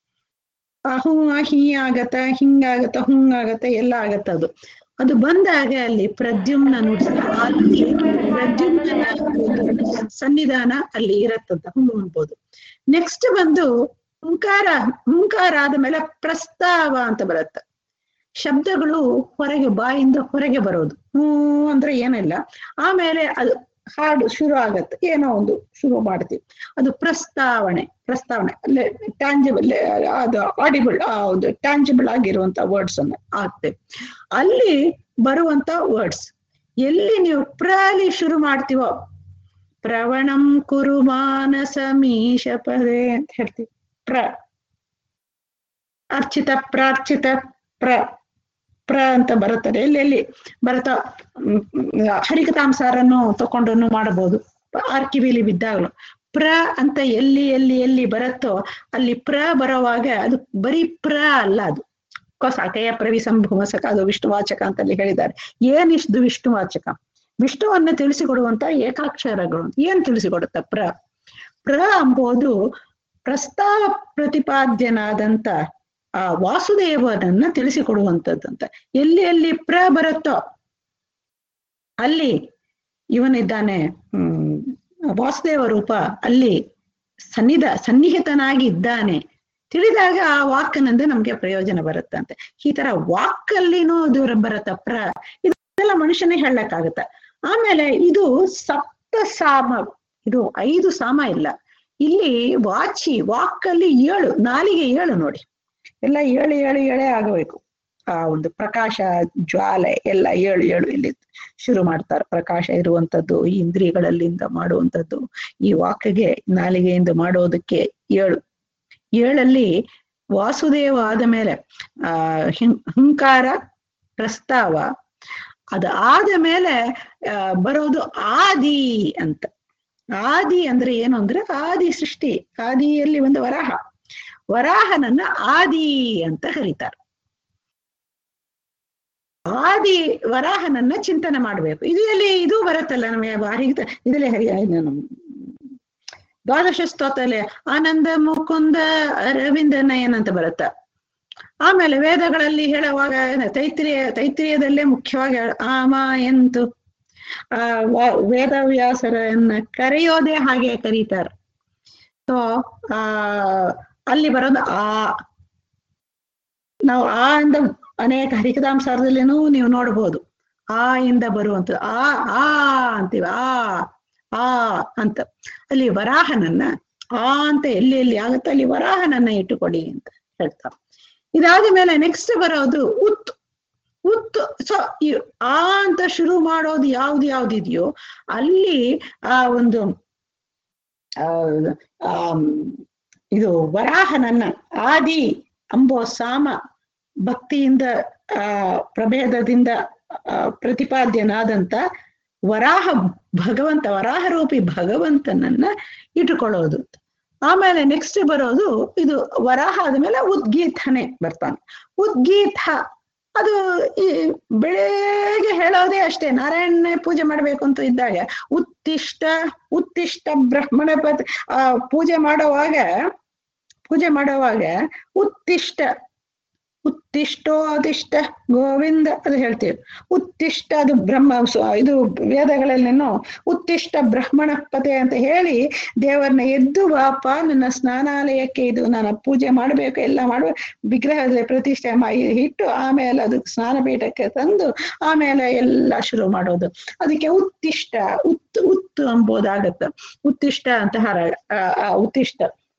ಆ ಹೂ ಹೀ ಆಗತ್ತ ಹಿಂಗಾಗತ್ತ ಹುಂಗಾಗತ್ತ ಎಲ್ಲ ಆಗತ್ತ ಅದು ಅದು ಬಂದಾಗ ಅಲ್ಲಿ ಪ್ರದ್ಯುಮ್ನ ನುಡಿಸ ಅಲ್ಲಿ ಪ್ರದ್ಯುಮ್ನ ಒಂದು ಸನ್ನಿಧಾನ ಅಲ್ಲಿ ಇರತ್ತಂತ ಹ್ಮ್ ಅನ್ಬೋದು ನೆಕ್ಸ್ಟ್ ಬಂದು ಹುಂಕಾರ ಹುಂಕಾರ ಆದ್ಮೇಲೆ ಪ್ರಸ್ತಾವ ಅಂತ ಬರುತ್ತೆ ಶಬ್ದಗಳು ಹೊರಗೆ ಬಾಯಿಂದ ಹೊರಗೆ ಬರೋದು ಹ್ಮ್ ಅಂದ್ರೆ ಏನಿಲ್ಲ ಆಮೇಲೆ ಅದು ಹಾಡು ಶುರು ಆಗತ್ತೆ ಏನೋ ಒಂದು ಶುರು ಮಾಡ್ತೀವಿ ಅದು ಪ್ರಸ್ತಾವನೆ ಪ್ರಸ್ತಾವನೆ ಅಲ್ಲೇ ಟ್ಯಾಂಜಿಬಲ್ ಅದು ಆಡಿಬಲ್ ಒಂದು ಟ್ಯಾಂಜಿಬಲ್ ಆಗಿರುವಂತ ವರ್ಡ್ಸ್ ಅನ್ನ ಆಗ್ತೇವೆ ಅಲ್ಲಿ ಬರುವಂತ ವರ್ಡ್ಸ್ ಎಲ್ಲಿ ನೀವು ಪ್ರಾಲಿ ಶುರು ಮಾಡ್ತೀವೋ ಪ್ರವಣಂ ಕುರು ಮಾನಸ ಮೀಶ ಪದೇ ಅಂತ ಹೇಳ್ತೀವಿ ಪ್ರ ಅರ್ಚಿತ ಪ್ರಾರ್ಚಿತ ಪ್ರ ಪ್ರ ಅಂತ ಬರುತ್ತದೆ ಎಲ್ಲಿ ಎಲ್ಲಿ ಬರುತ್ತಾ ಹರಿಕತಾಂಸಾರನ್ನು ತಕೊಂಡನ್ನು ಮಾಡಬಹುದು ಆರ್ಕಿವಿಲಿ ಬಿದ್ದಾಗಲು ಪ್ರ ಅಂತ ಎಲ್ಲಿ ಎಲ್ಲಿ ಎಲ್ಲಿ ಬರುತ್ತೋ ಅಲ್ಲಿ ಪ್ರ ಬರೋವಾಗ ಅದು ಬರೀ ಪ್ರ ಅಲ್ಲ ಅದು ಸಾಕಯ್ಯ ಪ್ರವಿಸಂಭೂಮಸಕ ಅದು ವಿಷ್ಣುವಾಚಕ ಅಂತ ಅಲ್ಲಿ ಹೇಳಿದ್ದಾರೆ ಏನಿಷ್ಟು ವಿಷ್ಣುವಾಚಕ ವಿಷ್ಣುವನ್ನ ತಿಳಿಸಿಕೊಡುವಂತ ಏಕಾಕ್ಷರಗಳು ಏನ್ ತಿಳಿಸಿಕೊಡುತ್ತ ಪ್ರ ಪ್ರ ಎಂಬುದು ಪ್ರಸ್ತಾವ ಪ್ರತಿಪಾದ್ಯನಾದಂತ ಆ ವಾಸುದೇವನನ್ನ ತಿಳಿಸಿಕೊಡುವಂಥದ್ದಂತ ಎಲ್ಲಿ ಎಲ್ಲಿ ಪ್ರ ಬರುತ್ತೋ ಅಲ್ಲಿ ಇವನಿದ್ದಾನೆ ಹ್ಮ್ ವಾಸುದೇವ ರೂಪ ಅಲ್ಲಿ ಸನ್ನಿಧ ಸನ್ನಿಹಿತನಾಗಿ ಇದ್ದಾನೆ ತಿಳಿದಾಗ ಆ ವಾಕ್ನಂದು ನಮ್ಗೆ ಪ್ರಯೋಜನ ಬರುತ್ತಂತೆ ಈ ತರ ವಾಕಲ್ಲಿನೂ ಅದು ಬರುತ್ತ ಪ್ರ ಇದೆಲ್ಲ ಮನುಷ್ಯನೇ ಹೇಳಕ್ಕಾಗತ್ತ ಆಮೇಲೆ ಇದು ಸಪ್ತ ಸಾಮ ಇದು ಐದು ಸಾಮ ಇಲ್ಲ ಇಲ್ಲಿ ವಾಚಿ ವಾಕಲ್ಲಿ ಏಳು ನಾಲಿಗೆ ಏಳು ನೋಡಿ ಎಲ್ಲ ಏಳು ಏಳು ಏಳೇ ಆಗಬೇಕು ಆ ಒಂದು ಪ್ರಕಾಶ ಜ್ವಾಲೆ ಎಲ್ಲ ಏಳು ಏಳು ಇಲ್ಲಿ ಶುರು ಮಾಡ್ತಾರೆ ಪ್ರಕಾಶ ಇರುವಂತದ್ದು ಈ ಇಂದ್ರಿಯಗಳಲ್ಲಿಂದ ಮಾಡುವಂತದ್ದು ಈ ವಾಕ್ಯಗೆ ನಾಲಿಗೆಯಿಂದ ಮಾಡೋದಕ್ಕೆ ಏಳು ಏಳಲ್ಲಿ ವಾಸುದೇವ ಆದ ಮೇಲೆ ಆ ಹಿಂ ಹುಂಕಾರ ಪ್ರಸ್ತಾವ ಅದು ಆದ ಮೇಲೆ ಆ, ಬರೋದು ಆದಿ ಅಂತ ಆದಿ ಅಂದ್ರೆ ಏನು ಅಂದ್ರೆ ಆದಿ ಸೃಷ್ಟಿ ಆದಿಯಲ್ಲಿ ಒಂದು ವರಾಹ ವರಾಹನನ್ನ ಆದಿ ಅಂತ ಕರೀತಾರೆ ಆದಿ ವರಾಹನನ್ನ ಚಿಂತನೆ ಮಾಡ್ಬೇಕು ಇದು ಎಲ್ಲಿ ಇದು ಬರುತ್ತಲ್ಲ ನಮಗೆ ಬಾರಿ ಇದರಲ್ಲಿ ಹರಿ ನಾನು ದ್ವಾದಶ ಸ್ತೋತ್ರದಲ್ಲಿ ಆನಂದ ಮುಕುಂದ ಅರವಿಂದ ನಯನ್ ಅಂತ ಬರುತ್ತ ಆಮೇಲೆ ವೇದಗಳಲ್ಲಿ ಹೇಳುವಾಗ ತೈತ್ರಿಯ ತೈತ್ರಿಯದಲ್ಲೇ ಮುಖ್ಯವಾಗಿ ಹೇಳ- ಆಮ ಎಂತು ಆ ವ- ವೇದವ್ಯಾಸರನ್ನ ಕರೆಯೋದೇ ಹಾಗೆ ಕರೀತಾರೆ ಸೊ ಆ ಅಲ್ಲಿ ಬರೋದು ಆ ನಾವು ಆ ಇಂದ ಅನೇಕ ಹರಿಕದಾಂಸಾರದಲ್ಲಿನೂ ನೀವು ನೋಡ್ಬೋದು ಆ ಇಂದ ಬರುವಂತ ಆ ಆ ಅಂತೀವಿ ಆ ಆ ಅಂತ ಅಲ್ಲಿ ವರಾಹನನ್ನ ಆ ಅಂತ ಎಲ್ಲಿ ಎಲ್ಲಿ ಆಗುತ್ತೆ ಅಲ್ಲಿ ವರಾಹನನ್ನ ಇಟ್ಟುಕೊಡಿ ಅಂತ ಹೇಳ್ತಾರೆ ಇದಾದ ಮೇಲೆ ನೆಕ್ಸ್ಟ್ ಬರೋದು ಉತ್ ಉತ್ ಸೊ ಈ ಆ ಅಂತ ಶುರು ಮಾಡೋದು ಯಾವ್ದು ಯಾವ್ದಿದೆಯೋ ಅಲ್ಲಿ ಆ ಒಂದು ಆ ಆಮ್, ಇದು ವರಾಹನನ್ನ ಆದಿ ಅಂಬೋ ಸಾಮ ಭಕ್ತಿಯಿಂದ ಆ ಪ್ರಭೇದದಿಂದ ಆ, ಪ್ರತಿಪಾದ್ಯನಾದಂತ ವರಾಹ ಭಗವಂತ ವರಾಹ ರೂಪಿ ಭಗವಂತನನ್ನ ಇಟ್ಟುಕೊಳ್ಳೋದು ಆಮೇಲೆ ನೆಕ್ಸ್ಟ್ ಬರೋದು ಇದು ವರಾಹ ಆದ್ಮೇಲೆ ಉದ್ಗೀತನೇ ಬರ್ತಾನೆ ಉದ್ಗೀತ ಅದು ಈ ಬೆಳಗ್ಗೆ ಹೇಳೋದೇ ಅಷ್ಟೇ ನಾರಾಯಣನೇ ಪೂಜೆ ಮಾಡ್ಬೇಕು ಅಂತ ಇದ್ದಾಗ ಉತ್ತಿಷ್ಟ ಉತ್ತಿಷ್ಟ ಬ್ರಹ್ಮಣ ಪತ್ ಆ ಪೂಜೆ ಮಾಡುವಾಗ ಪೂಜೆ ಮಾಡುವಾಗ ಉತ್ತಿಷ್ಟ ಉತ್ತಿಷ್ಟೋ ಅದಿಷ್ಟ ಗೋವಿಂದ ಅದು ಹೇಳ್ತೀವಿ ಉತ್ತಿಷ್ಟ ಅದು ಬ್ರಹ್ಮ ಸ್ವ- ಇದು ವೇದಗಳಲ್ಲೇನೋ ಉತ್ತಿಷ್ಟ ಬ್ರಹ್ಮಣ ಪತೆ ಅಂತ ಹೇಳಿ ದೇವರನ್ನ ಎದ್ದು ಬಾಪ ನನ್ನ ಸ್ನಾನಾಲಯಕ್ಕೆ ಇದು ನಾನು ಪೂಜೆ ಮಾಡಬೇಕು ಎಲ್ಲ ಮಾಡ್ಬೇಕು ವಿಗ್ರಹದಲ್ಲಿ ಪ್ರತಿಷ್ಠೆ ಮಾಡಿ ಇಟ್ಟು ಆಮೇಲೆ ಅದು ಸ್ನಾನಪೀಠಕ್ಕೆ ತಂದು ಆಮೇಲೆ ಎಲ್ಲ ಶುರು ಮಾಡೋದು ಅದಕ್ಕೆ ಉತ್ತಿಷ್ಟ ಉತ್ ಉತ್ತು ಎಂಬುದಾಗತ್ತೆ ಉತ್ತಿಷ್ಟ ಅಂತ ಹಾರ ಆ, ಆ ಉತ್ತಿಷ್ಟ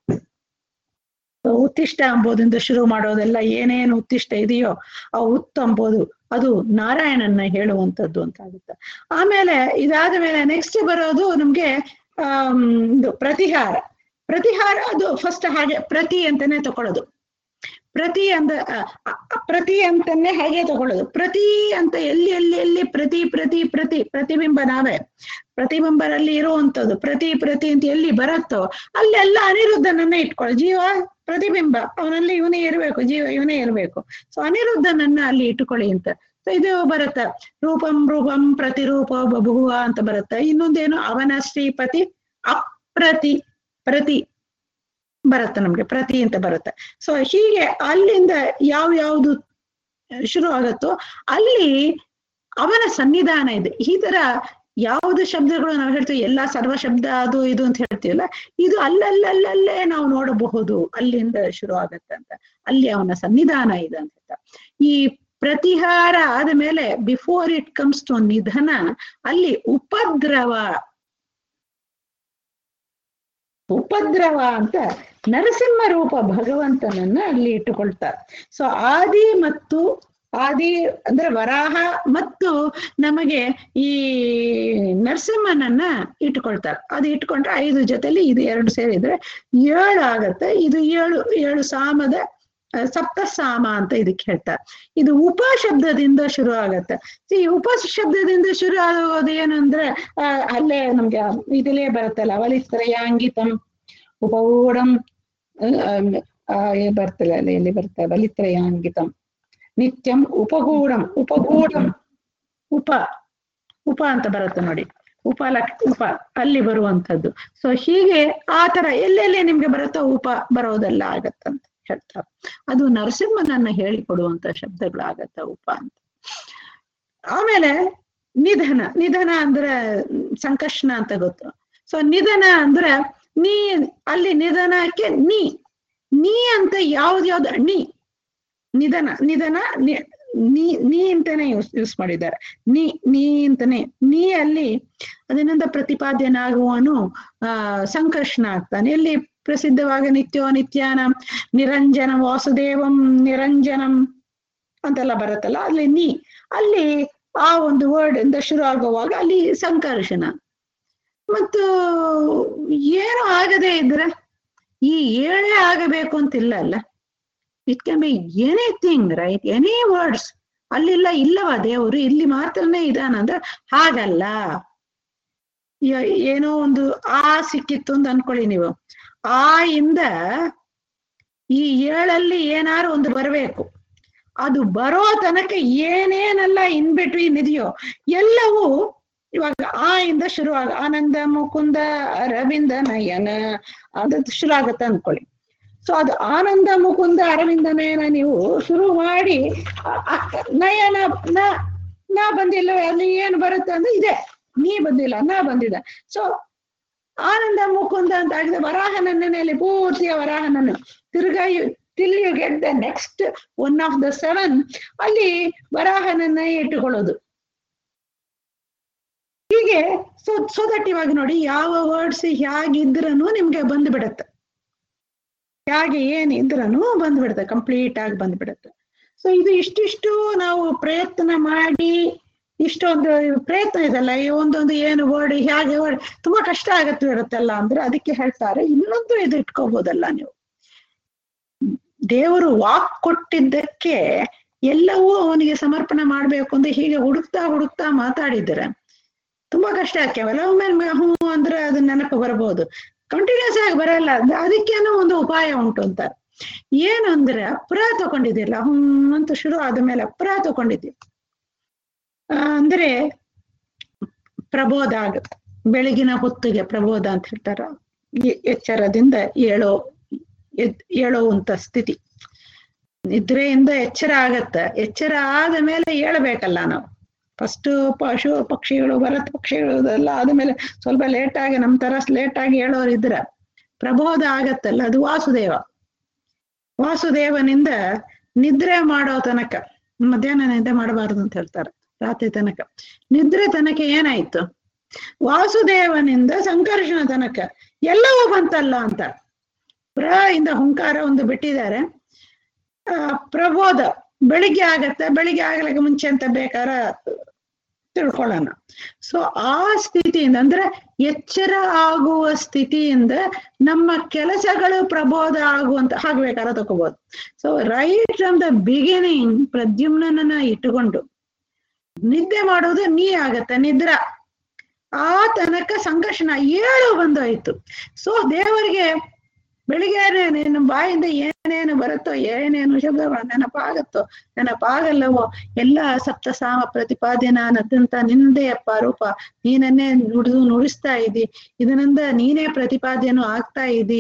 ಉತ್ತಿಷ್ಟ ಎಂಬುದರಿಂದ ಶುರು ಮಾಡೋದೆಲ್ಲ ಏನೇನು ಉತ್ತಿಷ್ಟ ಇದೆಯೋ ಆ ಉತ್ತು ಎಂಬುದು ಅದು ನಾರಾಯಣನ್ನ ಹೇಳುವಂಥದ್ದು ಅಂತ ಆಗುತ್ತೆ ಆಮೇಲೆ ಇದಾದ ಮೇಲೆ ನೆಕ್ಸ್ಟ್ ಬರೋದು ನಮ್ಗೆ ಆಮ್, ಇದು ಪ್ರತಿಹಾರ ಪ್ರತಿಹಾರ ಅದು ಫಸ್ಟ್ ಹಾಗೆ ಪ್ರತಿ ಅಂತಾನೆ ತಕೊಳ್ಳೋದು ಪ್ರತಿ ಅಂದ ಅ, ಅ, ಪ್ರತಿ ಅಂತಾನೆ ಹಾಗೆ ತಗೊಳ್ಳೋದು ಪ್ರತಿ ಅಂತ ಎಲ್ಲಿ ಎಲ್ಲಿ ಎಲ್ಲಿ ಪ್ರತಿ ಪ್ರತಿ ಪ್ರತಿ ಪ್ರತಿಬಿಂಬ ನಾವೇ ಪ್ರತಿಬಿಂಬರಲ್ಲಿ ಇರುವಂತದ್ದು ಪ್ರತಿ ಪ್ರತಿ ಅಂತ ಎಲ್ಲಿ ಬರುತ್ತೋ ಅಲ್ಲೆಲ್ಲ ಅನಿರುದ್ಧನನ್ನ ಇಟ್ಕೊಳ್ಳೋ ಜೀವ ಪ್ರತಿಬಿಂಬ ಅವನಲ್ಲಿ ಇವನೇ ಇರಬೇಕು ಜೀವ ಇವನೇ ಇರಬೇಕು ಸೊ ಅನಿರುದ್ಧನನ್ನ ಅಲ್ಲಿ ಇಟ್ಟುಕೊಳ್ಳಿ ಅಂತ ಸೊ ಇದು ಬರುತ್ತೆ ರೂಪಂ ರೂಪಂ ಪ್ರತಿರೂಪ ಬಭುವ ಅಂತ ಬರುತ್ತೆ ಇನ್ನೊಂದೇನು ಅವನ ಶ್ರೀಪತಿ ಅಪ್ರತಿ ಪ್ರತಿ ಬರುತ್ತೆ ನಮ್ಗೆ ಪ್ರತಿ ಅಂತ ಬರುತ್ತೆ ಸೊ ಹೀಗೆ ಅಲ್ಲಿಂದ ಯಾವ ಯಾವುದು ಶುರು ಆಗತ್ತೋ ಅಲ್ಲಿ ಅವನ ಸನ್ನಿಧಾನ ಇದೆ ಈ ತರ ಯಾವ್ದು ಶಬ್ದಗಳು ನಾವು ಹೇಳ್ತೀವಿ ಎಲ್ಲಾ ಸರ್ವ ಶಬ್ದ ಅದು ಇದು ಅಂತ ಹೇಳ್ತೀವಲ್ಲ ಇದು ಅಲ್ಲಲ್ಲಲ್ಲೇ ನಾವು ನೋಡಬಹುದು ಅಲ್ಲಿಂದ ಶುರು ಆಗತ್ತೆ ಅಂತ ಅಲ್ಲಿ ಅವನ ಸನ್ನಿಧಾನ ಇದೆ ಅಂತ ಹೇಳ್ತಾರೆ. ಈ ಪ್ರತಿಹಾರ ಆದ ಮೇಲೆ ಬಿಫೋರ್ ಇಟ್ ಕಮ್ಸ್ ಟು ನಿಧನ ಅಲ್ಲಿ ಉಪದ್ರವ ಉಪದ್ರವ ಅಂತ ನರಸಿಂಹ ರೂಪ ಭಗವಂತನನ್ನ ಅಲ್ಲಿ ಇಟ್ಟುಕೊಳ್ತಾರೆ ಸೊ ಆದಿ ಮತ್ತು ಆದಿ ಅಂದ್ರೆ ವರಾಹ ಮತ್ತು ನಮಗೆ ಈ ನರಸಿಂಹನನ್ನ ಇಟ್ಕೊಳ್ತಾರೆ ಅದು ಇಟ್ಕೊಂಡ್ರೆ ಐದು ಜೊತೆಲಿ ಇದು ಎರಡು ಸೇರಿದ್ರೆ ಏಳು ಆಗತ್ತೆ ಇದು ಏಳು ಏಳು ಸಾಮದ ಆ, ಸಪ್ತ ಸಾಮ ಅಂತ ಇದಕ್ಕೆ ಹೇಳ್ತಾರೆ ಇದು ಉಪ ಶಬ್ದದಿಂದ ಶುರು ಆಗತ್ತೆ ಈ ಉಪ ಶಬ್ದದಿಂದ ಶುರು ಆಗೋದು ಏನು ಅಂದ್ರೆ ಆ, ಅಲ್ಲೇ ನಮ್ಗೆ ಇದಲ್ಲೇ ಬರುತ್ತಲ್ಲ ವಲಿತ್ರಯಾಂಗಿತಂ ಉಪಗೂಢಂ ಆ, ಏ ಬರ್ತಲ್ಲ ಅಲ್ಲಿ ಎಲ್ಲಿ ಬರುತ್ತೆ ಬಲಿತ್ರಯಾಂಗಿತಂ ನಿತ್ಯಂ ಉಪಗೂಢಂ ಉಪಗೂಢಂ ಉಪ ಉಪ ಅಂತ ಬರುತ್ತೆ ನೋಡಿ ಉಪಲಕ್ ಉಪ ಅಲ್ಲಿ ಬರುವಂತದ್ದು ಸೊ ಹೀಗೆ ಆ ತರ ಎಲ್ಲೆಲ್ಲಿ ನಿಮ್ಗೆ ಬರುತ್ತೋ ಉಪ ಬರೋದೆಲ್ಲ ಆಗತ್ತಂತ ಹೇಳ್ತಾರೆ ಅದು ನರಸಿಂಹನನ್ನ ಹೇಳಿಕೊಡುವಂತ ಶಬ್ದಗಳು ಆಗತ್ತ ಉಪ ಅಂತ ಆಮೇಲೆ ನಿಧನ ನಿಧನ ಅಂದ್ರೆ ಸಂಕರ್ಷಣ ಅಂತ ಗೊತ್ತು ಸೊ ನಿಧನ ಅಂದ್ರೆ ನೀ ಅಲ್ಲಿ ನಿಧನಕ್ಕೆ ನೀ ನೀ ಅಂತ ಯಾವ್ದು ಯಾವ್ದು ನೀ ನಿಧನ ನಿಧನ ನಿ- ನೀ ನೀ ಅಂತಾನೆ ಯೂಸ್ ಯೂಸ್ ಮಾಡಿದ್ದಾರೆ ನೀ ನೀ ಅಂತಾನೆ ನೀ ಅಲ್ಲಿ ಅದರಿಂದ ಪ್ರತಿಪಾದ್ಯನಾಗುವನು ಆ ಸಂಕರ್ಷಣ ಆಗ್ತಾನೆ ಎಲ್ಲಿ ಪ್ರಸಿದ್ಧವಾಗಿ ನಿತ್ಯೋ ನಿತ್ಯಾನ ನಿರಂಜನ ವಾಸುದೇವಂ ನಿರಂಜನಂ ಅಂತೆಲ್ಲ ಬರುತ್ತಲ್ಲ ಅಲ್ಲಿ ನೀ ಅಲ್ಲಿ ಆ ಒಂದು ವರ್ಡ್ ಇಂದ ಶುರು ಆಗುವಾಗ ಅಲ್ಲಿ ಸಂಕರ್ಷಣ ಮತ್ತು ಏನು ಆಗದೆ ಇದ್ರೆ ಈ ಏಳೇ ಆಗಬೇಕು ಅಂತಿಲ್ಲ ಅಲ್ಲ it can be anything right any words ಅಲ್ಲಿಲ್ಲ ಇಲ್ಲವ ದೇವರು ಇಲ್ಲಿ ಮಾತ್ರನೇ ಇದಾನಂದ್ರೆ ಹಾಗಲ್ಲ ಯ- ಏನೋ ಒಂದು ಆ ಸಿಕ್ಕಿತ್ತು ಅಂತ ಅನ್ಕೊಳ್ಳಿ ನೀವು ಆ ಇಂದ ಈ ಏಳಲ್ಲಿ ಏನಾರು ಒಂದು ಬರಬೇಕು ಅದು ಬರೋ ತನಕ ಏನೇನೆಲ್ಲ ಇನ್ ಬಿಟ್ವೀನ್ ಇದೆಯೋ ಎಲ್ಲವೂ ಇವಾಗ ಆ ಇಂದ ಶುರು ಆಗ ಆನಂದ ಮುಕುಂದ ಅರವಿಂದ ನಯನ ಅದು ಶುರು ಆಗತ್ತೆ ಅನ್ಕೊಳ್ಳಿ ಸೊ ಅದು ಆನಂದ ಮುಕುಂದ ಅರವಿಂದ ನಯನ ನೀವು ಶುರು ಮಾಡಿ ಅ- ಅ- ನಯನ ನ ನಾ ಬಂದಿಲ್ಲ ಅಲ್ಲಿ ಏನು ಬರುತ್ತೆ ಅಂದ್ರೆ ಇದೆ ನೀ ಬಂದಿಲ್ಲ ನಾ ಬಂದಿದೆ ಸೊ ಆನಂದ ಮುಕುಂದ ಅಂತ ಆಗಿದೆ ವರಾಹನನ್ನಲ್ಲಿ ಪೂರ್ತಿಯ ವರಾಹನನ್ನು ತಿರ್ಗಾ till you get the next one of the seven ಅಲ್ಲಿ ವರಾಹನನ್ನ ಇಟ್ಟುಕೊಳ್ಳೋದು ಹೀಗೆ ಸೊ ಸೊ ದಟ್ ಇವಾಗ ನೋಡಿ ಯಾವ ವರ್ಡ್ಸ್ ಹೇಗಿದ್ರನು ನಿಮ್ಗೆ ಬಂದ್ಬಿಡತ್ತೆ ಹೇಗೆ ಏನ್ ಇದ್ರನು ಬಂದ್ಬಿಡುತ್ತೆ ಕಂಪ್ಲೀಟ್ ಆಗಿ ಬಂದ್ಬಿಡುತ್ತೆ ಸೊ ಇದು ಇಷ್ಟಿಷ್ಟು ನಾವು ಪ್ರಯತ್ನ ಮಾಡಿ ಇಷ್ಟೊಂದು ಪ್ರಯತ್ನ ಇದಲ್ಲ ಈ ಒಂದೊಂದು ಏನು ವರ್ಡ್ ಹೇಗೆ ವರ್ಡ್ ತುಂಬಾ ಕಷ್ಟ ಆಗತ್ತೆ ಇರುತ್ತಲ್ಲ ಅಂದ್ರೆ ಅದಕ್ಕೆ ಹೇಳ್ತಾರೆ ಇನ್ನೊಂದು ಇದು ಇಟ್ಕೋಬಹುದಲ್ಲ ನೀವು ದೇವರು ವಾಕ್ ಕೊಟ್ಟಿದ್ದಕ್ಕೆ ಎಲ್ಲವೂ ಅವನಿಗೆ ಸಮರ್ಪಣೆ ಮಾಡ್ಬೇಕು ಅಂತ ಹೀಗೆ ಹುಡುಕ್ತಾ ಹುಡುಕ್ತಾ ಮಾತಾಡಿದ್ರೆ ತುಂಬಾ ಕಷ್ಟ ಕೆಲವೊಮ್ಮೆ ಹ್ಞೂ ಅಂದ್ರೆ ಅದು ನೆನಪು ಬರಬಹುದು ಕಂಟಿನ್ಯೂಸ್ ಆಗಿ ಬರಲ್ಲ ಅದ್- ಅದಕ್ಕೇನೋ ಒಂದು ಉಪಾಯ ಉಂಟು ಅಂತ ಏನು ಅಂದ್ರೆ ಅಪ್ರ ತಗೊಂಡಿದ್ದಿಲ್ಲ ಹ್ಮ್ ಅಂತ ಶುರು ಆದ ಮೇಲೆ ಅಪ್ರ ತಗೊಂಡಿದ್ದೀವಿ ಆ, ಅಂದ್ರೆ ಪ್ರಬೋಧ ಆಗುತ್ತೆ ಬೆಳಗಿನ ಹೊತ್ತಿಗೆ ಪ್ರಬೋಧ ಅಂತ ಹೇಳ್ತಾರ ಎ- ಎಚ್ಚರದಿಂದ ಏಳೋ ಎದ್ ಏಳುವಂತ ಸ್ಥಿತಿ ನಿದ್ರೆಯಿಂದ ಎಚ್ಚರ ಆಗತ್ತೆ ಎಚ್ಚರ ಆದ ಮೇಲೆ ಏಳಬೇಕಲ್ಲ ನಾವು ಫಸ್ಟ್ ಪಶು ಪಕ್ಷಿಗಳು ಭರತ್ ಪಕ್ಷಿಗಳು ಇದೆಲ್ಲ ಆದ್ಮೇಲೆ ಸ್ವಲ್ಪ ಲೇಟ್ ಆಗಿ ನಮ್ ತರ ಲೇಟ್ ಆಗಿ ಹೇಳೋರು ಇದ್ರ ಪ್ರಬೋಧ ಆಗತ್ತಲ್ಲ ಅದು ವಾಸುದೇವ ವಾಸುದೇವನಿಂದ ನಿದ್ರೆ ಮಾಡೋ ತನಕ ಮಧ್ಯಾಹ್ನ ನಿದ್ದೆ ಮಾಡಬಾರದು ಅಂತ ಹೇಳ್ತಾರೆ ರಾತ್ರಿ ತನಕ ನಿದ್ರೆ ತನಕ ಏನಾಯ್ತು ವಾಸುದೇವನಿಂದ ಸಂಕರ್ಷಣ ತನಕ ಎಲ್ಲವೂ ಬಂತಲ್ಲ ಅಂತ ಪ್ರ ಇಂದ ಹುಂಕಾರ ಒಂದು ಬಿಟ್ಟಿದ್ದಾರೆ ಆ ಪ್ರಬೋಧ ಬೆಳಿಗ್ಗೆ ಆಗತ್ತೆ ಬೆಳಿಗ್ಗೆ ಆಗ್ಲಿಕ್ಕೆ ಮುಂಚೆ ಅಂತ ಬೇಕಾರ ತಿಳ್ಕೊಳ್ಳೋಣ ಸೊ ಆ ಸ್ಥಿತಿಯಿಂದ ಅಂದ್ರೆ ಎಚ್ಚರ ಆಗುವ ಸ್ಥಿತಿಯಿಂದ ನಮ್ಮ ಕೆಲಸಗಳು ಪ್ರಬೋಧ ಆಗುವಂತ ಹಾಗೆ ಬೇಕಾರ ತಗೋಬಹುದು so right from the beginning ಪ್ರದ್ಯುಮ್ನನ್ನ ಇಟ್ಟುಕೊಂಡು ನಿದ್ದೆ ಮಾಡೋದು ನೀ ಆಗತ್ತೆ ನಿದ್ರಾ ಆ ತನಕ ಸಂಘರ್ಷಣ ಏಳು ಬಂದೋಯ್ತು ಸೊ ದೇವರಿಗೆ ಬೆಳಿಗ್ಗೆ ನಿನ್ನ ಬಾಯಿಂದ ಏನೇನು ಬರುತ್ತೋ ಏನೇನು ಶಬ್ದಗಳು ನೆನಪಾಗತ್ತೋ ನೆನಪಾಗಲ್ಲವೋ ಎಲ್ಲ ಸಪ್ತಸಾಮ ಪ್ರತಿಪಾದ್ಯನಾದಂತ ನಿಂದೇ ಅಪ್ಪ ರೂಪ ನೀನನ್ನೇ ನುಡಿದು ನುಡಿಸ್ತಾ ಇದ್ದಿ ಇದರಿಂದ ನೀನೇ ಪ್ರತಿಪಾದ್ಯನು ಆಗ್ತಾ ಇದ್ದಿ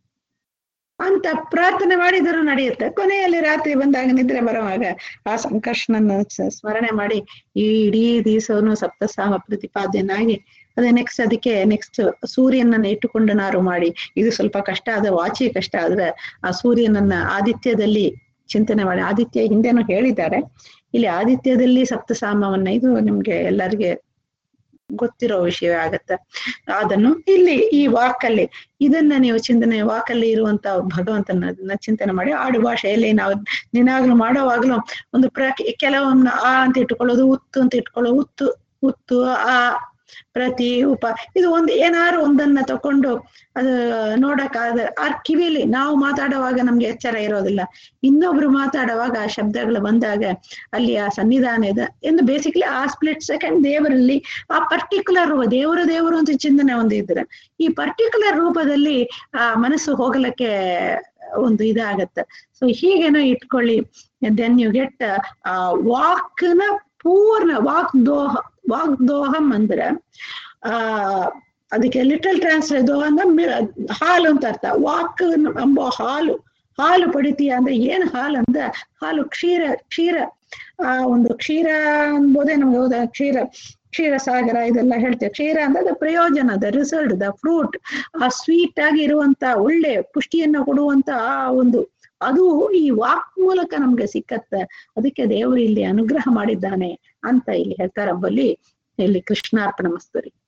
ಅಂತ ಪ್ರಾರ್ಥನೆ ಮಾಡಿದರೂ ನಡೆಯುತ್ತೆ ಕೊನೆಯಲ್ಲಿ ರಾತ್ರಿ ಬಂದಾಗ ನಿದ್ರೆ ಬರುವಾಗ ಆ ಸಂಕರ್ಷಣನ ಸ- ಸ್ಮರಣೆ ಮಾಡಿ ಈ ಇಡೀ ದಿವಸವನ್ನು ಸಪ್ತಸಾಮ ಪ್ರತಿಪಾದ್ಯನಾಗಿ ಅದೇ ನೆಕ್ಸ್ಟ್ ಅದಕ್ಕೆ ನೆಕ್ಸ್ಟ್ ಸೂರ್ಯನನ್ನ ಇಟ್ಟುಕೊಂಡು ನಾರು ಮಾಡಿ ಇದು ಸ್ವಲ್ಪ ಕಷ್ಟ ಆದ ವಾಚಿ ಕಷ್ಟ ಆದ್ರೆ ಆ ಸೂರ್ಯನನ್ನ ಆದಿತ್ಯದಲ್ಲಿ ಚಿಂತನೆ ಮಾಡಿ ಆದಿತ್ಯ ಹಿಂದೆನೂ ಹೇಳಿದ್ದಾರೆ ಇಲ್ಲಿ ಆದಿತ್ಯದಲ್ಲಿ ಸಪ್ತಸಾಮವನ್ನ ಇದು ನಿಮ್ಗೆ ಎಲ್ಲರಿಗೆ ಗೊತ್ತಿರೋ ವಿಷಯ ಆಗತ್ತೆ ಅದನ್ನು ಇಲ್ಲಿ ಈ ವಾಕಲ್ಲಿ ಇದನ್ನ ನೀವು ಚಿಂತನೆ ವಾಕಲ್ಲಿ ಇರುವಂತ ಭಗವಂತನ ಅದನ್ನ ಚಿಂತನೆ ಮಾಡಿ ಆಡು ಭಾಷೆಯಲ್ಲಿ ನಾವು ದಿನಾಗ್ಲೂ ಮಾಡೋವಾಗ್ಲೂ ಒಂದು ಪ್ರ ಕೆಲವೊಮ್ಮೆ ಆ ಅಂತ ಇಟ್ಕೊಳ್ಳೋದು ಉತ್ತು ಅಂತ ಇಟ್ಕೊಳ್ಳೋದು ಉತ್ತು ಉತ್ತು ಆ ಪ್ರತಿ ಉಪ ಇದು ಒಂದು ಏನಾರು ಒಂದನ್ನ ತಕೊಂಡು ಅದು ನೋಡಕ್ಕಾದ ಆ ಕಿವಿಲಿ ನಾವು ಮಾತಾಡುವಾಗ ನಮ್ಗೆ ಎಚ್ಚರ ಇರೋದಿಲ್ಲ ಇನ್ನೊಬ್ರು ಮಾತಾಡುವಾಗ ಆ ಶಬ್ದಗಳು ಬಂದಾಗ ಅಲ್ಲಿ ಆ ಸನ್ನಿಧಾನ ಇದೆ ಎಂದು ಬೇಸಿಕ್ಲಿ ಆ ಸ್ಪ್ಲಿಟ್ ಸೆಕೆಂಡ್ ದೇವರಲ್ಲಿ ಆ ಪರ್ಟಿಕ್ಯುಲರ್ ರೂಪ ದೇವರು ದೇವರು ಅಂತ ಚಿಂತನೆ ಒಂದು ಇದ್ರೆ ಈ ಪರ್ಟಿಕ್ಯುಲರ್ ರೂಪದಲ್ಲಿ ಆ ಮನಸ್ಸು ಹೋಗಲಿಕ್ಕೆ ಒಂದು ಇದಾಗತ್ತೆ ಸೊ ಹೀಗೇನೋ ಇಟ್ಕೊಳ್ಳಿ ದೆನ್ ಯು ಗೆಟ್ ಆ ವಾಕ್ನ ಪೂರ್ಣ ವಾಕ್ ದೋಹ ವಾಕ್ ದೋಹಂ ಅಂದ್ರೆ ಆ ಅದಕ್ಕೆ ಲಿಟಲ್ ಟ್ರಾನ್ಸ್ಲೇಟ್ ದೋಹ ಅಂದ್ರೆ ಮಿ- ಹಾಲು ಅಂತ ಅರ್ಥ ವಾಕ್ ಎಂಬ ಹಾಲು ಹಾಲು ಪಡಿತೀಯ ಅಂದ್ರೆ ಏನ್ ಹಾಲು ಅಂದ್ರೆ ಹಾಲು ಕ್ಷೀರ ಕ್ಷೀರ ಆ ಒಂದು ಕ್ಷೀರ ಅನ್ಬೋದೇ ನಮ್ಗೆ ಹೌದಾ ಕ್ಷೀರ ಕ್ಷೀರ ಸಾಗರ ಇದೆಲ್ಲ ಹೇಳ್ತೇವೆ ಕ್ಷೀರ ಅಂದ್ರೆ ಅದು ಪ್ರಯೋಜನ ದ ರಿಸಲ್ಟ್ ದ ಫ್ರೂಟ್ ಆ ಸ್ವೀಟ್ ಆಗಿ ಇರುವಂತ ಒಳ್ಳೆ ಪುಷ್ಟಿಯನ್ನ ಕೊಡುವಂತ ಆ ಒಂದು ಅದು ಈ ವಾಕ್ ಮೂಲಕ ನಮ್ಗೆ ಸಿಕ್ಕತ್ತೆ ಅದಕ್ಕೆ ದೇವರು ಇಲ್ಲಿ ಅನುಗ್ರಹ ಮಾಡಿದ್ದಾನೆ ಅಂತ ಇಲ್ಲಿ ಹೇಳ್ತಾರೆ ಅಂಬಲ್ಲಿ ಇಲ್ಲಿ ಕೃಷ್ಣಾರ್ಪಣ ಮಸ್ತರಿ